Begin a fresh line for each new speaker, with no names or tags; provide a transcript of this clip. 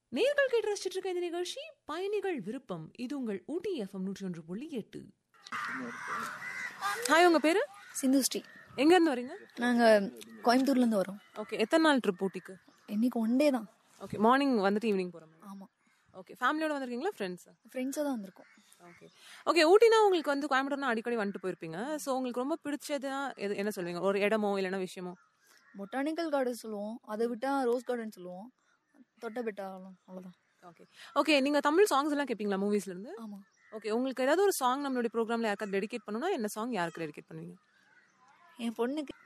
நேர்கள் கேட்டு ரசிச்சிட்டு இருக்க இந்த நிகழ்ச்சி பயணிகள் விருப்பம் இது உங்கள் ஊட்டி எஃப்எம் நூற்றி ஒன்று புள்ளி எட்டு ஹாய் உங்க பேரு
சிந்துஸ்ரீ
எங்க இருந்து வரீங்க
நாங்கள் கோயம்புத்தூர்லேருந்து வரோம்
ஓகே எத்தனை நாள் ட்ரிப் ஊட்டிக்கு
இன்னைக்கு ஒன் டே தான்
ஓகே மார்னிங் வந்துட்டு ஈவினிங் போறோம்
ஆமாம்
ஓகே ஃபேமிலியோட வந்திருக்கீங்களா ஃப்ரெண்ட்ஸ்
ஃப்ரெண்ட்ஸாக தான் வந்திருக்கோம்
ஓகே ஓகே ஊட்டினா உங்களுக்கு வந்து கோயம்புத்தூர்னா அடிக்கடி வந்துட்டு போயிருப்பீங்க ஸோ உங்களுக்கு ரொம்ப பிடிச்சதுன்னா எது என்ன சொல்லுவீங்க ஒரு இடமோ இல்லைன்னா விஷயமோ
பொட்டானிக்கல் கார்டன் சொல்லுவோம் அதை விட்டால் ரோஸ் கார்டன் சொல்லுவோம் தொட்டபெட்டா அவ்வளோதான்
ஓகே ஓகே நீங்க தமிழ் சாங்ஸ் எல்லாம் கேட்பீங்களா மூவிஸ்ல இருந்து
ஆமாம்
ஓகே உங்களுக்கு ஏதாவது ஒரு சாங் நம்மளுடைய ப்ரோக்ராம்ல யாருக்காவது டெடிகேட் பண்ணணும்னா என்ன சாங் யாருக்கு டெடிகேட் பண்ணுவீங்க
என் பொண்ணுக்கு